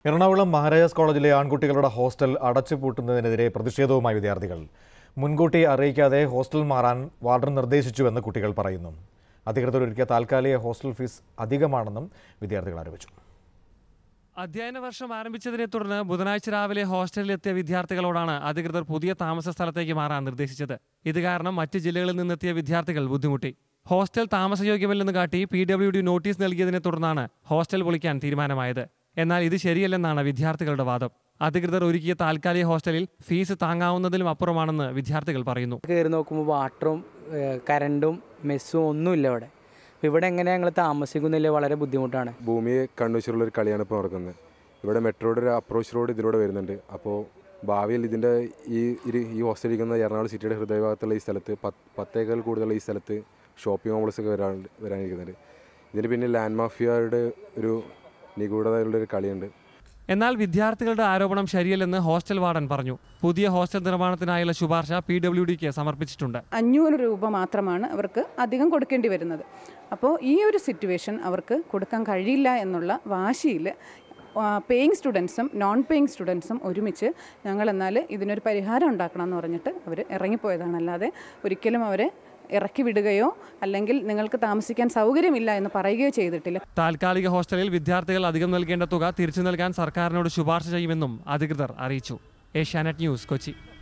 എറണാകുളം മഹാരാജാസ് കോളേജിലെ ആൺകുട്ടികളുടെ ഹോസ്റ്റൽ അടച്ചുപൂട്ടുന്നതിനെതിരെ പ്രതിഷേധവുമായി വിദ്യാർത്ഥികൾ മുൻകൂട്ടി അറിയിക്കാതെ ഹോസ്റ്റൽ മാറാൻ വാർഡൻ നിർദ്ദേശിച്ചുവെന്ന് കുട്ടികൾ പറയുന്നു അധികൃതർ ഒരുക്കിയ താൽക്കാലിക ഹോസ്റ്റൽ ഫീസ് അധികമാണെന്നും വിദ്യാർത്ഥികൾ ആരോപിച്ചു അധ്യയന വർഷം ആരംഭിച്ചതിനെ തുടർന്ന് ബുധനാഴ്ച രാവിലെ ഹോസ്റ്റലിലെത്തിയ വിദ്യാർത്ഥികളോടാണ് അധികൃതർ പുതിയ താമസ സ്ഥലത്തേക്ക് മാറാൻ നിർദ്ദേശിച്ചത് ഇത് കാരണം മറ്റ് ജില്ലകളിൽ നിന്നെത്തിയ വിദ്യാർത്ഥികൾ ബുദ്ധിമുട്ടി ഹോസ്റ്റൽ താമസയോഗ്യമല്ലെന്ന് കാട്ടി പി ഡബ്ല്യു ഡി നോട്ടീസ് നൽകിയതിനെ തുടർന്നാണ് ഹോസ്റ്റൽ പൊളിക്കാൻ തീരുമാനമായത് എന്നാൽ ഇത് ശരിയല്ലെന്നാണ് വിദ്യാർത്ഥികളുടെ വാദം അധികൃതർ ഒരുക്കിയ താൽക്കാലിക ഹോസ്റ്റലിൽ ഫീസ് താങ്ങാവുന്നതിലും അപ്പുറമാണെന്ന് വിദ്യാർത്ഥികൾ പറയുന്നു കയറി നോക്കുമ്പോൾ വാട്ടറും ഏഹ് കറണ്ടും മെസ്സും ഒന്നുമില്ല ഇവിടെ അപ്പോൾ ഇവിടെ എങ്ങനെ ഞങ്ങൾ താമസിക്കുന്നില്ല വളരെ ബുദ്ധിമുട്ടാണ് ഭൂമിയെ കണ്ണുവെച്ചുള്ള ഒരു കളിയാണ് ഇപ്പോൾ നടക്കുന്നത് ഇവിടെ മെട്രോയുടെ ഒരു അപ്രോച്ച് റോഡ് ഇതിലൂടെ വരുന്നുണ്ട് അപ്പോൾ ഭാവിയിൽ ഇതിൻ്റെ ഈ ഇരു- ഈ ഹോസ്റ്റൽ ഇരിക്കുന്ന എറണാകുളം സിറ്റിയുടെ ഹൃദയഭാഗത്തുള്ള ഈ സ്ഥലത്ത് പത്ത് പത്തേക്കാൾ കൂടുതലുള്ള ഈ സ്ഥലത്ത് ഷോപ്പിംഗ് കോംപ്ലക്സ് ഒക്കെ വരാൻ വരാനിരിക്കുന്നുണ്ട് ഇതിന് പിന്നെ ലാൻഡ് മാഫിയയുടെ ഒരു നിഗൂഢതയുള്ള ഒരു കളിയുണ്ട് എന്നാൽ വിദ്യാർത്ഥികളുടെ ആരോപണം ശരിയല്ലെന്ന് ഹോസ്റ്റൽ വാർഡൻ പറഞ്ഞു പുതിയ ഹോസ്റ്റൽ നിർമ്മാണത്തിനായുള്ള ശുപാർശ പി ഡബ്ല്യു ഡിക്ക് സമർപ്പിച്ചിട്ടുണ്ട് അഞ്ഞൂറ് രൂപ മാത്രമാണ് അവർക്ക് അധികം കൊടുക്കേണ്ടി വരുന്നത് അപ്പോൾ ഈ ഒരു സിറ്റുവേഷൻ അവർക്ക് കൊടുക്കാൻ കഴിയില്ല എന്നുള്ള വാശിയിൽ പേയിങ് സ്റ്റുഡൻസും നോൺ പേയിങ് സ്റ്റുഡൻസും ഒരുമിച്ച് ഞങ്ങൾ എന്നാൽ ഇതിനൊരു പരിഹാരം ഉണ്ടാക്കണം എന്ന് പറഞ്ഞിട്ട് അവർ ഇറങ്ങിപ്പോയതാണ് അല്ലാതെ ഒരിക്കലും അവരെ ഇറക്കി വിടുകയോ അല്ലെങ്കിൽ നിങ്ങൾക്ക് താമസിക്കാൻ സൗകര്യമില്ല എന്ന് പറയുകയോ ചെയ്തിട്ടില്ല താൽക്കാലിക ഹോസ്റ്റലിൽ വിദ്യാർത്ഥികൾ അധികം നൽകേണ്ട തുക തിരിച്ചു നൽകാൻ സർക്കാരിനോട് ശുപാർശ ചെയ്യുമെന്നും അധികൃതർ അറിയിച്ചു ഏഷ്യാനെറ്റ് ന്യൂസ് കൊച്ചി